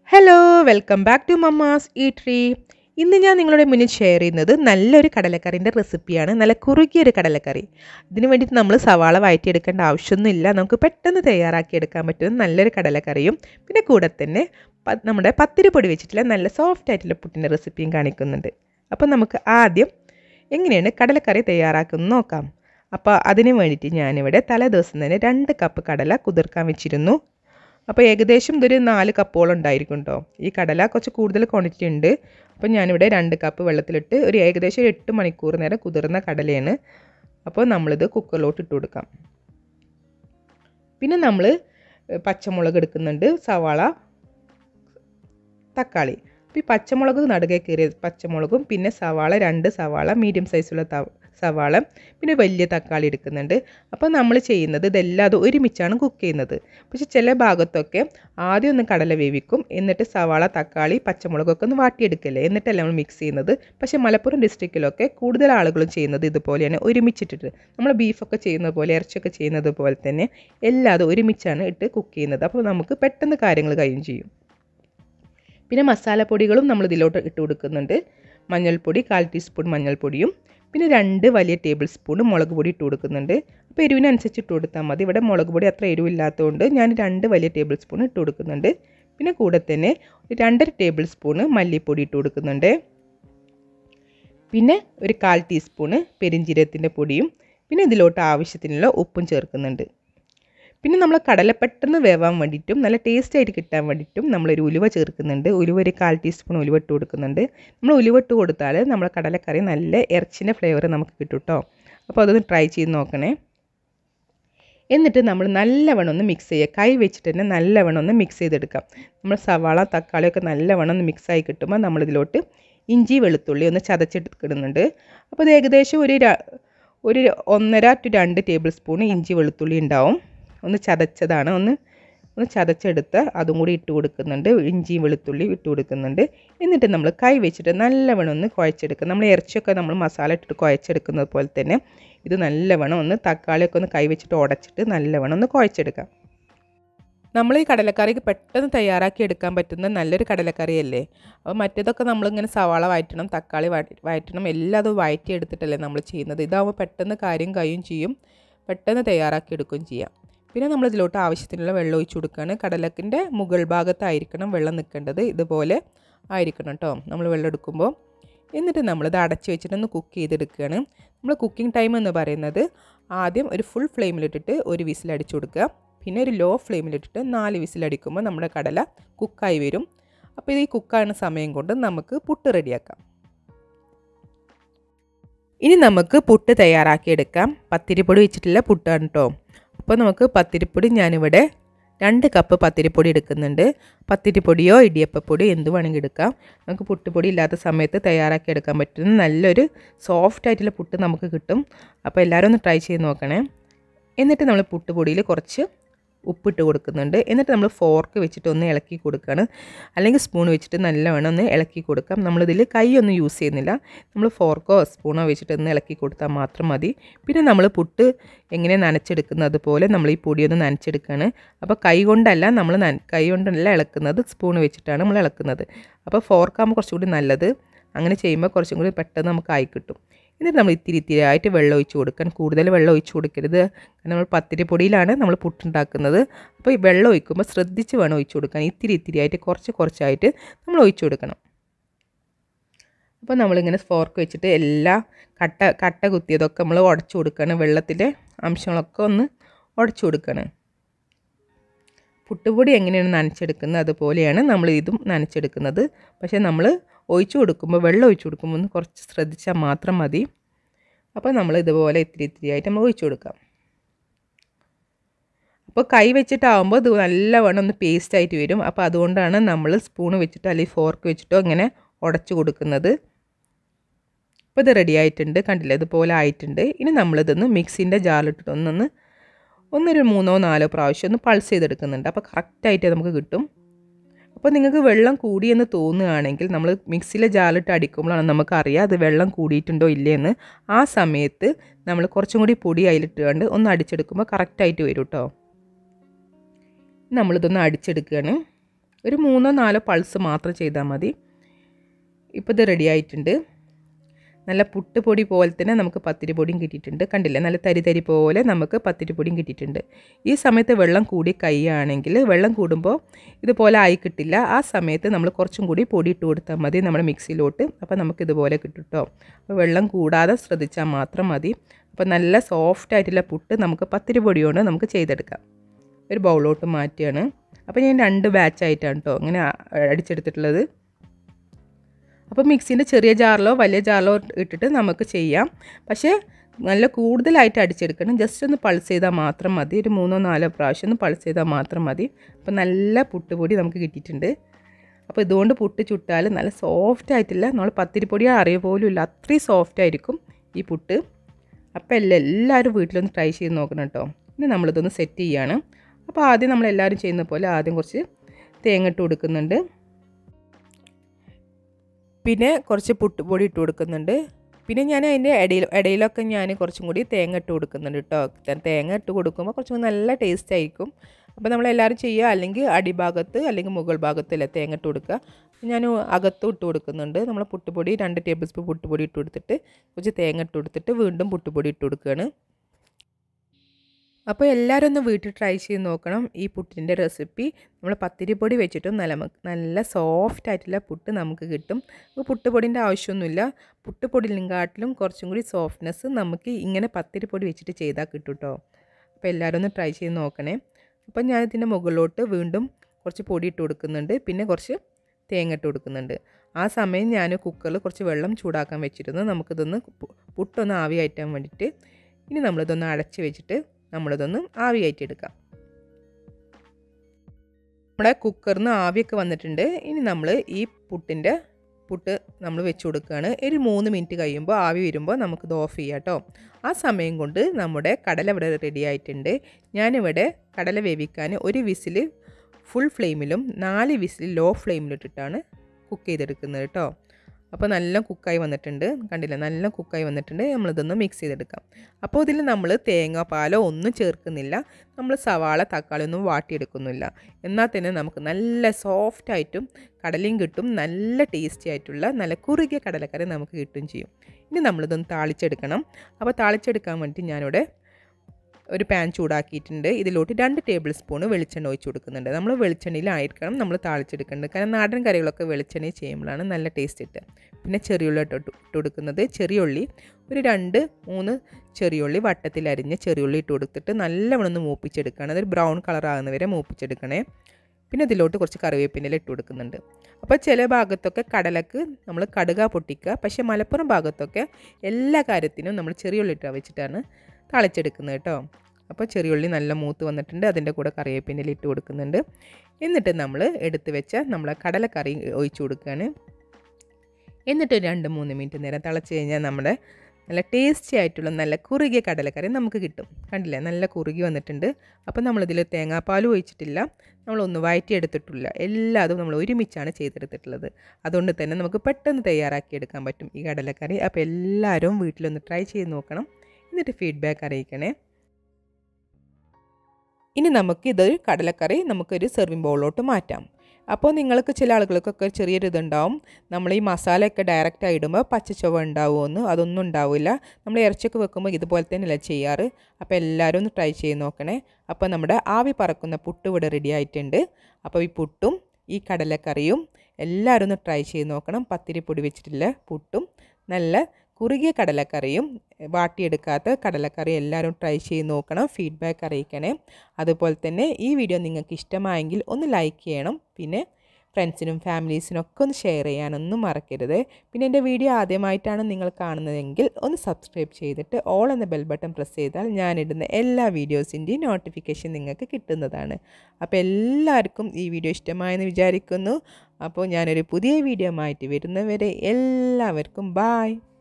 hello welcome back to mamma's ഈ tree ഇന്ന് ഞാൻ നിങ്ങളുടെ മുന്നിൽ ഷെയർ ചെയ്യുന്നത് നല്ലൊരു കടലക്കറിൻ്റെ റെസിപ്പിയാണ് നല്ല കുറുകിയൊരു കടലക്കറി ഇതിന് വേണ്ടിയിട്ട് നമ്മൾ സവാള വഴറ്റിയെടുക്കേണ്ട ആവശ്യമൊന്നുമില്ല നമുക്ക് പെട്ടെന്ന് തയ്യാറാക്കി എടുക്കാൻ പറ്റുന്ന നല്ലൊരു കടലക്കറിയും പിന്നെ കൂടെ തന്നെ പ- നമ്മുടെ പത്തിരി പൊടി വെച്ചിട്ടുള്ള നല്ല സോഫ്റ്റ് ആയിട്ടുള്ള പുട്ടിൻ്റെ റെസിപ്പിയും കാണിക്കുന്നുണ്ട് അപ്പോൾ നമുക്ക് ആദ്യം എങ്ങനെയാണ് കടലക്കറി തയ്യാറാക്കുന്നത് നോക്കാം അപ്പോൾ അതിന് വേണ്ടിയിട്ട് ഞാനിവിടെ തലേദിവസം തന്നെ രണ്ട് കപ്പ് കടല കുതിർക്കാൻ വെച്ചിരുന്നു അപ്പോൾ ഏകദേശം ഇതൊരു നാല് കപ്പോളം ഉണ്ടായിരിക്കും കേട്ടോ ഈ കടല കുറച്ച് കൂടുതൽ ക്വാണ്ടിറ്റി ഉണ്ട് അപ്പോൾ ഞാനിവിടെ രണ്ട് കപ്പ് വെള്ളത്തിലിട്ട് ഒരു ഏകദേശം ഒരു എട്ട് മണിക്കൂർ നേരം കുതിർന്ന കടലയാണ് അപ്പോൾ നമ്മളിത് കുക്കറിലോട്ട് ഇട്ട് കൊടുക്കാം പിന്നെ നമ്മൾ പച്ചമുളക് എടുക്കുന്നുണ്ട് സവാള തക്കാളി അപ്പോൾ ഈ പച്ചമുളക് നടുകെ കയറിയ പച്ചമുളകും പിന്നെ സവാള രണ്ട് സവാള മീഡിയം സൈസുള്ള ത- സവാള പിന്നെ വലിയ തക്കാളി എടുക്കുന്നുണ്ട് അപ്പോൾ നമ്മൾ ചെയ്യുന്നത് ഇതെല്ലാം അത് ഒരുമിച്ചാണ് കുക്ക് ചെയ്യുന്നത് പക്ഷെ ചില ഭാഗത്തൊക്കെ ആദ്യം ഒന്ന് കടല വേവിക്കും എന്നിട്ട് സവാള തക്കാളി പച്ചമുളകൊക്കെ ഒന്ന് വാട്ടിയെടുക്കല്ലേ എന്നിട്ടല്ല നമ്മൾ മിക്സ് ചെയ്യുന്നത് പക്ഷേ മലപ്പുറം ഡിസ്ട്രിക്റ്റിലൊക്കെ കൂടുതൽ ആളുകളും ചെയ്യുന്നത് ഇതുപോലെയാണ് ഒരുമിച്ചിട്ടിട്ട് നമ്മൾ ബീഫൊക്കെ ചെയ്യുന്നത് പോലെ ഇറച്ചിയൊക്കെ ചെയ്യുന്നത് പോലെ തന്നെ എല്ലാം അത് ഒരുമിച്ചാണ് ഇട്ട് കുക്ക് ചെയ്യുന്നത് അപ്പോൾ നമുക്ക് പെട്ടെന്ന് കാര്യങ്ങൾ കഴിയും ചെയ്യും പിന്നെ മസാലപ്പൊടികളും നമ്മൾ ഇതിലോട്ട് ഇട്ട് കൊടുക്കുന്നുണ്ട് മഞ്ഞൾപ്പൊടി കാൽ ടീസ്പൂൺ മഞ്ഞൾപ്പൊടിയും പിന്നെ രണ്ട് വലിയ ടേബിൾ സ്പൂൺ മുളക് പൊടി ഇട്ട് കൊടുക്കുന്നുണ്ട് അപ്പോൾ എരിവിനനുസരിച്ച് ഇട്ട് കൊടുത്താൽ മതി ഇവിടെ മുളക് പൊടി അത്ര എരിവില്ലാത്തതുകൊണ്ട് ഞാൻ രണ്ട് വലിയ ടേബിൾ സ്പൂൺ ഇട്ട് കൊടുക്കുന്നുണ്ട് പിന്നെ കൂടെ തന്നെ ഒരു രണ്ടര ടേബിൾ സ്പൂണ് മല്ലിപ്പൊടി ഇട്ട് കൊടുക്കുന്നുണ്ട് പിന്നെ ഒരു കാൽ ടീസ്പൂണ് പെരിഞ്ജീരകത്തിൻ്റെ പൊടിയും പിന്നെ ഇതിലോട്ട് ആവശ്യത്തിനുള്ള ഉപ്പും ചേർക്കുന്നുണ്ട് പിന്നെ നമ്മൾ കടല പെട്ടെന്ന് വേവാൻ വേണ്ടിയിട്ടും നല്ല ടേസ്റ്റ് ആയിട്ട് കിട്ടാൻ വേണ്ടിയിട്ടും നമ്മളൊരു ഉലുവ ചേർക്കുന്നുണ്ട് ഉലുവ ഒരു കാൽ ടീസ്പൂൺ ഉലുവ ഇട്ട് കൊടുക്കുന്നുണ്ട് നമ്മൾ ഉലുവ ഇട്ട് കൊടുത്താൽ നമ്മുടെ കടലക്കറി നല്ല ഇറച്ചിൻ്റെ ഫ്ലേവർ നമുക്ക് കിട്ടും കേട്ടോ അപ്പോൾ അതൊന്ന് ട്രൈ ചെയ്ത് നോക്കണേ എന്നിട്ട് നമ്മൾ നല്ലവണ്ണം ഒന്ന് മിക്സ് ചെയ്യുക കൈ വെച്ചിട്ട് തന്നെ നല്ലവണ്ണം ഒന്ന് മിക്സ് ചെയ്തെടുക്കാം നമ്മൾ സവാള തക്കാളിയൊക്കെ നല്ലവണ്ണം ഒന്ന് മിക്സായി കിട്ടുമ്പോൾ നമ്മളിതിലോട്ട് ഇഞ്ചി വെളുത്തുള്ളി ഒന്ന് ചതച്ചെടുക്കുന്നുണ്ട് അപ്പോൾ ഇത് ഏകദേശം ഒരു ര- ഒരു ഒന്നര ടു രണ്ട് ടേബിൾ സ്പൂൺ ഇഞ്ചി വെളുത്തുള്ളി ഉണ്ടാവും ഒന്ന് ചതച്ചതാണ് ഒന്ന് ഒന്ന് ചതച്ചെടുത്ത് അതും കൂടി ഇട്ട് കൊടുക്കുന്നുണ്ട് ഇഞ്ചിയും വെളുത്തുള്ളി ഇട്ട് കൊടുക്കുന്നുണ്ട് എന്നിട്ട് നമ്മൾ കൈ വെച്ചിട്ട് നല്ലവണ്ണം ഒന്ന് കുഴച്ചെടുക്കുക നമ്മൾ ഇറച്ചിയൊക്കെ നമ്മൾ മസാല ഇട്ടിട്ട് കുഴച്ചെടുക്കുന്നത് പോലെ തന്നെ ഇത് നല്ലവണ്ണം ഒന്ന് തക്കാളിയൊക്കെ ഒന്ന് കൈ വെച്ചിട്ട് ഉടച്ചിട്ട് നല്ലവണ്ണം ഒന്ന് കുഴച്ചെടുക്കാം നമ്മൾ ഈ കടലക്കറിക്ക് പെട്ടെന്ന് തയ്യാറാക്കി എടുക്കാൻ പറ്റുന്ന നല്ലൊരു കടലക്കറിയല്ലേ അപ്പോൾ മറ്റേതൊക്കെ നമ്മളിങ്ങനെ സവാള വഴറ്റണം തക്കാളി വഴ- വഴറ്റണം എല്ലാം അത് വഴറ്റി എടുത്തിട്ടല്ലേ നമ്മൾ ചെയ്യുന്നത് ഇതാവുമ്പോൾ പെട്ടെന്ന് കാര്യം കഴിയും ചെയ്യും പെട്ടെന്ന് തയ്യാറാക്കി എടുക്കുകയും ചെയ്യാം പിന്നെ നമ്മൾ ഇതിലോട്ട് ആവശ്യത്തിനുള്ള വെള്ളം ഒഴിച്ച് കൊടുക്കുകയാണ് കടലക്കിൻ്റെ മുകൾ ഭാഗത്തായിരിക്കണം വെള്ളം നിൽക്കേണ്ടത് ഇതുപോലെ ആയിരിക്കണം കേട്ടോ നമ്മൾ വെള്ളം എടുക്കുമ്പോൾ എന്നിട്ട് നമ്മളിത് അടച്ച് വെച്ചിട്ടൊന്ന് കുക്ക് ചെയ്തെടുക്കുകയാണ് നമ്മൾ കുക്കിംഗ് ടൈം എന്ന് പറയുന്നത് ആദ്യം ഒരു ഫുൾ ഫ്ലെയിമിലിട്ടിട്ട് ഒരു വിസിൽ അടിച്ചു കൊടുക്കുക പിന്നെ ഒരു ലോ ഫ്ലെയിമിലിട്ടിട്ട് നാല് വിസിലടിക്കുമ്പോൾ നമ്മുടെ കടല കുക്കായി വരും അപ്പോൾ ഇത് ഈ കുക്കാകുന്ന സമയം കൊണ്ട് നമുക്ക് പുട്ട് റെഡിയാക്കാം ഇനി നമുക്ക് പുട്ട് തയ്യാറാക്കിയെടുക്കാം പത്തിരിപ്പൊടി വെച്ചിട്ടുള്ള പുട്ടാണ് കേട്ടോ അപ്പോൾ നമുക്ക് പത്തിരിപ്പൊടി ഞാനിവിടെ രണ്ട് കപ്പ് പത്തിരിപ്പൊടി എടുക്കുന്നുണ്ട് പത്തിരിപ്പൊടിയോ ഇടിയപ്പപ്പൊടിയോ എന്ത് വേണമെങ്കിൽ എടുക്കാം നമുക്ക് പുട്ടുപൊടി ഇല്ലാത്ത സമയത്ത് തയ്യാറാക്കി എടുക്കാൻ പറ്റുന്ന നല്ലൊരു സോഫ്റ്റ് ആയിട്ടുള്ള പുട്ട് നമുക്ക് കിട്ടും അപ്പോൾ എല്ലാവരും ഒന്ന് ട്രൈ ചെയ്ത് നോക്കണേ എന്നിട്ട് നമ്മൾ പുട്ടുപൊടിയിൽ കുറച്ച് ഉപ്പിട്ട് കൊടുക്കുന്നുണ്ട് എന്നിട്ട് നമ്മൾ ഫോർക്ക് വെച്ചിട്ട് ഒന്ന് ഇളക്കി കൊടുക്കുകയാണ് അല്ലെങ്കിൽ സ്പൂൺ വെച്ചിട്ട് നല്ലവണ്ണം ഒന്ന് ഇളക്കി കൊടുക്കാം നമ്മളിതിൽ കൈയൊന്നും യൂസ് ചെയ്യുന്നില്ല നമ്മൾ ഫോർക്കോ സ്പൂണോ വെച്ചിട്ട് ഒന്ന് ഇളക്കി കൊടുത്താൽ മാത്രം മതി പിന്നെ നമ്മൾ പുട്ട് എങ്ങനെ നനച്ചെടുക്കുന്നത് പോലെ നമ്മൾ ഈ പൊടിയൊന്ന് നനച്ചെടുക്കുകയാണ് അപ്പോൾ കൈ കൊണ്ടല്ല നമ്മൾ നന കൈ കൊണ്ടല്ല ഇളക്കുന്നത് സ്പൂൺ വെച്ചിട്ടാണ് നമ്മൾ ഇളക്കുന്നത് അപ്പോൾ ഫോർക്കാകുമ്പോൾ കുറച്ചുകൂടി നല്ലത് അങ്ങനെ ചെയ്യുമ്പോൾ കുറച്ചും കൂടി പെട്ടെന്ന് നമുക്ക് ആയി കിട്ടും എന്നിട്ട് നമ്മൾ ഇത്തിരി ഇത്തിരി ആയിട്ട് വെള്ളം ഒഴിച്ച് കൊടുക്കാൻ കൂടുതൽ വെള്ളം ഒഴിച്ച് കൊടുക്കരുത് കാരണം നമ്മൾ പത്തിരിപ്പൊടിയിലാണ് നമ്മൾ പുട്ടുണ്ടാക്കുന്നത് അപ്പോൾ ഈ വെള്ളം ഒഴിക്കുമ്പോൾ ശ്രദ്ധിച്ച് വേണം ഒഴിച്ച് കൊടുക്കാൻ ഇത്തിരി ഇത്തിരി ആയിട്ട് കുറച്ച് കുറച്ചായിട്ട് നമ്മൾ ഒഴിച്ച് കൊടുക്കണം അപ്പോൾ നമ്മളിങ്ങനെ ഫോർക്ക് വെച്ചിട്ട് എല്ലാ കട്ട കട്ട കുത്തിയതൊക്കെ നമ്മൾ ഉടച്ചു കൊടുക്കണം വെള്ളത്തിൻ്റെ അംശങ്ങളൊക്കെ ഒന്ന് ഉടച്ചു കൊടുക്കണം പുട്ടുപൊടി എങ്ങനെയാണ് നനച്ചെടുക്കുന്നത് അതുപോലെയാണ് നമ്മൾ ഇതും നനച്ചെടുക്കുന്നത് പക്ഷേ നമ്മൾ ഒഴിച്ചു കൊടുക്കുമ്പോൾ വെള്ളം ഒഴിച്ചു കൊടുക്കുമ്പോൾ ഒന്ന് കുറച്ച് ശ്രദ്ധിച്ചാൽ മാത്രം മതി അപ്പോൾ നമ്മൾ ഇതുപോലെ ഇത്തിരി ഇത്തിരി ആയിട്ട് നമ്മൾ ഒഴിച്ചു കൊടുക്കാം അപ്പോൾ കൈ വെച്ചിട്ടാവുമ്പോൾ ഇത് നല്ലവണ്ണം ഒന്ന് പേസ്റ്റ് ആയിട്ട് വരും അപ്പോൾ അതുകൊണ്ടാണ് നമ്മൾ സ്പൂൺ വെച്ചിട്ടോ അല്ലെങ്കിൽ ഫോർക്ക് വെച്ചിട്ടോ ഇങ്ങനെ ഉടച്ചു കൊടുക്കുന്നത് അപ്പോൾ ഇത് റെഡി ആയിട്ടുണ്ട് കണ്ടില്ലേ ഇതുപോലെ ആയിട്ടുണ്ട് ഇനി നമ്മളിതൊന്ന് മിക്സിൻ്റെ ജാറിലിട്ടിട്ട് ഒന്നൊന്ന് ഒന്നൊരു മൂന്നോ നാലോ പ്രാവശ്യം ഒന്ന് പൾസ് ചെയ്തെടുക്കുന്നുണ്ട് അപ്പോൾ കറക്റ്റായിട്ട് നമുക്ക് കിട്ടും അപ്പോൾ നിങ്ങൾക്ക് വെള്ളം കൂടിയെന്ന് തോന്നുകയാണെങ്കിൽ നമ്മൾ മിക്സിയിലെ ജാറിലിട്ട് അടിക്കുമ്പോഴാണ് നമുക്കറിയാം അത് വെള്ളം കൂടിയിട്ടുണ്ടോ ഇല്ലയെന്ന് ആ സമയത്ത് നമ്മൾ കുറച്ചും കൂടി പൊടി അതിലിട്ടുകൊണ്ട് ഒന്ന് അടിച്ചെടുക്കുമ്പോൾ കറക്റ്റായിട്ട് വരും കേട്ടോ നമ്മളിതൊന്ന് അടിച്ചെടുക്കുകയാണ് ഒരു മൂന്നോ നാലോ പൾസ് മാത്രം ചെയ്താൽ മതി ഇപ്പോൾ ഇത് റെഡി ആയിട്ടുണ്ട് നല്ല പുട്ട് പൊടി പോലെ തന്നെ നമുക്ക് പത്തിരി പൊടിയും കിട്ടിയിട്ടുണ്ട് കണ്ടില്ലേ നല്ല തരി തരി പോലെ നമുക്ക് പത്തിരി പൊടിയും കിട്ടിയിട്ടുണ്ട് ഈ സമയത്ത് വെള്ളം കൂടി കൈയാണെങ്കിൽ വെള്ളം കൂടുമ്പോൾ ഇതുപോലെ ആയി കിട്ടില്ല ആ സമയത്ത് നമ്മൾ കുറച്ചും കൂടി പൊടി ഇട്ട് കൊടുത്താൽ മതി നമ്മുടെ മിക്സിയിലോട്ട് അപ്പോൾ നമുക്ക് ഇതുപോലെ കിട്ടും കേട്ടോ അപ്പോൾ വെള്ളം കൂടാതെ ശ്രദ്ധിച്ചാൽ മാത്രം മതി അപ്പോൾ നല്ല സോഫ്റ്റ് ആയിട്ടുള്ള പുട്ട് നമുക്ക് പത്തിരി പൊടി കൊണ്ട് നമുക്ക് ചെയ്തെടുക്കാം ഒരു ബൗളോട്ട് മാറ്റുകയാണ് അപ്പോൾ ഞാൻ രണ്ട് ബാച്ചായിട്ടാണ് കേട്ടോ ഇങ്ങനെ അടിച്ചെടുത്തിട്ടുള്ളത് അപ്പോൾ മിക്സിൻ്റെ ചെറിയ ജാറിലോ വലിയ ജാറിലോ ഇട്ടിട്ട് നമുക്ക് ചെയ്യാം പക്ഷേ നല്ല കൂടുതലായിട്ട് അടിച്ചെടുക്കണം ജസ്റ്റ് ഒന്ന് പൾസ് ചെയ്താൽ മാത്രം മതി ഒരു മൂന്നോ നാലോ പ്രാവശ്യം ഒന്ന് പൾസ് ചെയ്താൽ മാത്രം മതി അപ്പോൾ നല്ല പുട്ടുപൊടി നമുക്ക് കിട്ടിയിട്ടുണ്ട് അപ്പോൾ ഇതുകൊണ്ട് പുട്ട് ചുട്ടാൽ നല്ല സോഫ്റ്റ് ആയിട്ടില്ല നമ്മൾ പത്തിരിപ്പൊടി അറിയ പോലും ഇല്ല അത്രയും സോഫ്റ്റ് ആയിരിക്കും ഈ പുട്ട് അപ്പോൾ എല്ലാ എല്ലാവരും വീട്ടിലൊന്ന് ട്രൈ ചെയ്ത് നോക്കണം കേട്ടോ ഇനി നമ്മളിതൊന്ന് സെറ്റ് ചെയ്യാണ് അപ്പോൾ ആദ്യം നമ്മളെല്ലാവരും ചെയ്യുന്ന പോലെ ആദ്യം കുറച്ച് തേങ്ങ ഇട്ട് കൊടുക്കുന്നുണ്ട് പിന്നെ കുറച്ച് പുട്ടുപൊടി ഇട്ട് കൊടുക്കുന്നുണ്ട് പിന്നെ ഞാൻ അതിൻ്റെ ഇടയിൽ ഇടയിലൊക്കെ ഞാൻ കുറച്ചും കൂടി തേങ്ങ ഇട്ട് കൊടുക്കുന്നുണ്ട് കേട്ടോ തേങ്ങ ഇട്ട് കൊടുക്കുമ്പോൾ കുറച്ചും കൂടി നല്ല ടേസ്റ്റ് ആയിരിക്കും അപ്പോൾ നമ്മളെല്ലാവരും ചെയ്യുക അല്ലെങ്കിൽ അടിഭാഗത്ത് അല്ലെങ്കിൽ മുകൾ ഭാഗത്തല്ലേ തേങ്ങ ഇട്ട് കൊടുക്കുക ഞാൻ അകത്തും ഇട്ട് കൊടുക്കുന്നുണ്ട് നമ്മൾ പുട്ടുപൊടി രണ്ട് ടേബിൾ സ്പൂൺ പുട്ടുപൊടി ഇട്ട് കൊടുത്തിട്ട് കുറച്ച് തേങ്ങ ഇട്ട് കൊടുത്തിട്ട് വീണ്ടും പുട്ടുപൊടി ഇട്ട് കൊടുക്കുകയാണ് അപ്പോൾ എല്ലാവരും ഒന്ന് വീട്ടിൽ ട്രൈ ചെയ്ത് നോക്കണം ഈ പുട്ടിൻ്റെ റെസിപ്പി നമ്മൾ പത്തിരിപ്പൊടി വെച്ചിട്ടും നല്ല നല്ല സോഫ്റ്റ് ആയിട്ടുള്ള പുട്ട് നമുക്ക് കിട്ടും അപ്പോൾ പുട്ടുപൊടിൻ്റെ ആവശ്യമൊന്നുമില്ല പുട്ടുപൊടിയിലും കുറച്ചും കൂടി സോഫ്റ്റ്നെസ് നമുക്ക് ഇങ്ങനെ പത്തിരിപ്പൊടി വെച്ചിട്ട് ചെയ്താൽ കിട്ടും കേട്ടോ അപ്പോൾ എല്ലാവരും ഒന്ന് ട്രൈ ചെയ്ത് നോക്കണേ അപ്പോൾ ഞാൻ ഇതിൻ്റെ മുകളിലോട്ട് വീണ്ടും കുറച്ച് പൊടി ഇട്ട് കൊടുക്കുന്നുണ്ട് പിന്നെ കുറച്ച് തേങ്ങ ഇട്ട് കൊടുക്കുന്നുണ്ട് ആ സമയം ഞാൻ കുക്കറിൽ കുറച്ച് വെള്ളം ചൂടാക്കാൻ വെച്ചിരുന്നു നമുക്കിതൊന്ന് പുട്ടൊന്ന് ആവി കയറ്റാൻ വേണ്ടിയിട്ട് ഇനി നമ്മളിതൊന്ന് അടച്ച് വെച്ചിട്ട് നമ്മളിതൊന്ന് ആവി കയറ്റിയെടുക്കാം നമ്മുടെ കുക്കറിൽ നിന്ന് ആവിയൊക്കെ വന്നിട്ടുണ്ട് ഇനി നമ്മൾ ഈ പുട്ടിൻ്റെ പുട്ട് നമ്മൾ വെച്ച് കൊടുക്കുകയാണ് ഒരു മൂന്ന് മിനിറ്റ് കഴിയുമ്പോൾ ആവി വരുമ്പോൾ നമുക്കിത് ഓഫ് ചെയ്യാം കേട്ടോ ആ സമയം കൊണ്ട് നമ്മുടെ കടല ഇവിടെ റെഡി ആയിട്ടുണ്ട് ഞാനിവിടെ കടല വേവിക്കാൻ ഒരു വിസിൽ ഫുൾ ഫ്ലെയിമിലും നാല് വിസിൽ ലോ ഫ്ലെയിമിലിട്ടിട്ടാണ് കുക്ക് ചെയ്തെടുക്കുന്നത് കേട്ടോ അപ്പോൾ നല്ല കുക്കായി വന്നിട്ടുണ്ട് കണ്ടില്ല നല്ല കുക്കായി വന്നിട്ടുണ്ട് നമ്മളിതൊന്ന് മിക്സ് ചെയ്തെടുക്കാം അപ്പോൾ ഇതിൽ നമ്മൾ തേങ്ങ പാലോ ഒന്നും ചേർക്കുന്നില്ല നമ്മൾ സവാള തക്കാളി ഒന്നും വാട്ടിയെടുക്കുന്നില്ല എന്നാൽ തന്നെ നമുക്ക് നല്ല സോഫ്റ്റ് ആയിട്ടും കടലയും കിട്ടും നല്ല ടേസ്റ്റി ആയിട്ടുള്ള നല്ല കുറുകിയ കടലക്കറി നമുക്ക് കിട്ടും ചെയ്യും ഇനി നമ്മളിതൊന്ന് താളിച്ചെടുക്കണം അപ്പോൾ താളിച്ചെടുക്കാൻ വേണ്ടിയിട്ട് ഞാനിവിടെ ഒരു പാൻ ചൂടാക്കിയിട്ടുണ്ട് ഇതിലോട്ട് രണ്ട് ടേബിൾ സ്പൂൺ വെളിച്ചെണ്ണ ഒഴിച്ച് കൊടുക്കുന്നുണ്ട് നമ്മൾ വെളിച്ചെണ്ണയിലായിരിക്കണം നമ്മൾ താളിച്ചെടുക്കേണ്ടത് കാരണം നാടൻ കറികളൊക്കെ വെളിച്ചെണ്ണയിൽ ചെയ്യുമ്പോഴാണ് നല്ല ടേസ്റ്റ് കിട്ടുക പിന്നെ ചെറിയുള്ളി ഇട്ട് ഇട്ട് കൊടുക്കുന്നത് ചെറിയുള്ളി ഒരു രണ്ട് മൂന്ന് ചെറിയുള്ളി വട്ടത്തിൽ അരിഞ്ഞ ചെറിയുള്ളി ഇട്ട് കൊടുത്തിട്ട് നല്ലവണ്ണം ഒന്ന് മൂപ്പിച്ചെടുക്കുകയാണ് അതൊരു ബ്രൗൺ കളർ ആകുന്ന വരെ മൂപ്പിച്ചെടുക്കണേ പിന്നെ ഇതിലോട്ട് കുറച്ച് കറിവേപ്പിൻ്റെ ഇട്ട് കൊടുക്കുന്നുണ്ട് അപ്പോൾ ചില ഭാഗത്തൊക്കെ കടലക്ക് നമ്മൾ കടുക പൊട്ടിക്കുക പക്ഷേ മലപ്പുറം ഭാഗത്തൊക്കെ എല്ലാ കാര്യത്തിനും നമ്മൾ ചെറിയുള്ളി ഇട്ട് വെച്ചിട്ടാണ് തളിച്ചെടുക്കുന്നത് കേട്ടോ അപ്പോൾ ചെറിയുള്ളി നല്ല മൂത്ത് വന്നിട്ടുണ്ട് അതിൻ്റെ കൂടെ കറിവേപ്പിൻ്റെ ഇട്ട് കൊടുക്കുന്നുണ്ട് എന്നിട്ട് നമ്മൾ എടുത്ത് വെച്ച നമ്മളെ കടലക്കറി ഒഴിച്ചു കൊടുക്കുകയാണ് എന്നിട്ട് രണ്ട് മൂന്ന് മിനിറ്റ് നേരം തിളച്ച് കഴിഞ്ഞാൽ നമ്മുടെ നല്ല ടേസ്റ്റി ആയിട്ടുള്ള നല്ല കുറുകിയ കടലക്കറി നമുക്ക് കിട്ടും കണ്ടില്ലേ നല്ല കുറുകി വന്നിട്ടുണ്ട് അപ്പോൾ നമ്മളിതിൽ തേങ്ങാപ്പാൽ ഒഴിച്ചിട്ടില്ല നമ്മളൊന്ന് വയറ്റിയെടുത്തിട്ടില്ല എല്ലാതും നമ്മൾ ഒരുമിച്ചാണ് ചെയ്തെടുത്തിട്ടുള്ളത് അതുകൊണ്ട് തന്നെ നമുക്ക് പെട്ടെന്ന് തയ്യാറാക്കിയെടുക്കാൻ പറ്റും ഈ കടലക്കറി അപ്പോൾ എല്ലാവരും വീട്ടിലൊന്ന് ട്രൈ ചെയ്ത് നോക്കണം എന്നിട്ട് ഫീഡ്ബാക്ക് അറിയിക്കണേ ഇനി നമുക്ക് ഇതൊരു കടലക്കറി നമുക്കൊരു സെർവിങ് ബൗളിലോട്ട് മാറ്റാം അപ്പോൾ നിങ്ങൾക്ക് ചില ആളുകൾക്കൊക്കെ ചെറിയൊരു ഇതുണ്ടാവും നമ്മൾ ഈ മസാലയൊക്കെ ഡയറക്റ്റ് ഇടുമ്പോൾ പച്ചച്ചൊവ ഉണ്ടാവുമെന്ന് അതൊന്നും ഉണ്ടാവില്ല നമ്മൾ ഇറച്ചിയൊക്കെ വെക്കുമ്പോൾ ഇതുപോലെ തന്നെയല്ല ചെയ്യാറ് അപ്പോൾ എല്ലാവരും ഒന്ന് ട്രൈ ചെയ്ത് നോക്കണേ അപ്പോൾ നമ്മുടെ ആവി പറക്കുന്ന പുട്ട് ഇവിടെ റെഡി ആയിട്ടുണ്ട് അപ്പോൾ ഈ പുട്ടും ഈ കടലക്കറിയും എല്ലാവരും ഒന്ന് ട്രൈ ചെയ്ത് നോക്കണം പത്തിരിപ്പൊടി വെച്ചിട്ടുള്ള പുട്ടും നല്ല കുറുകിയ കടലക്കറിയും വാട്ടിയെടുക്കാത്ത കടലക്കറി എല്ലാവരും ട്രൈ ചെയ്ത് നോക്കണം ഫീഡ്ബാക്ക് അറിയിക്കണേ അതുപോലെ തന്നെ ഈ വീഡിയോ നിങ്ങൾക്ക് ഇഷ്ടമായെങ്കിൽ ഒന്ന് ലൈക്ക് ചെയ്യണം പിന്നെ ഫ്രണ്ട്സിനും ഫാമിലീസിനും ഒക്കെ ഒന്ന് ഷെയർ ചെയ്യാനൊന്നും മറക്കരുത് പിന്നെ എൻ്റെ വീഡിയോ ആദ്യമായിട്ടാണ് നിങ്ങൾ കാണുന്നതെങ്കിൽ ഒന്ന് സബ്സ്ക്രൈബ് ചെയ്തിട്ട് ഓൾ എന്ന ബെൽ ബട്ടൺ പ്രസ് ചെയ്താൽ ഞാനിടുന്ന എല്ലാ വീഡിയോസിൻ്റെയും നോട്ടിഫിക്കേഷൻ നിങ്ങൾക്ക് കിട്ടുന്നതാണ് അപ്പോൾ എല്ലാവർക്കും ഈ വീഡിയോ ഇഷ്ടമായെന്ന് വിചാരിക്കുന്നു അപ്പോൾ ഞാനൊരു പുതിയ വീഡിയോ ആയിട്ട് വരുന്നവരെ എല്ലാവർക്കും ബായ്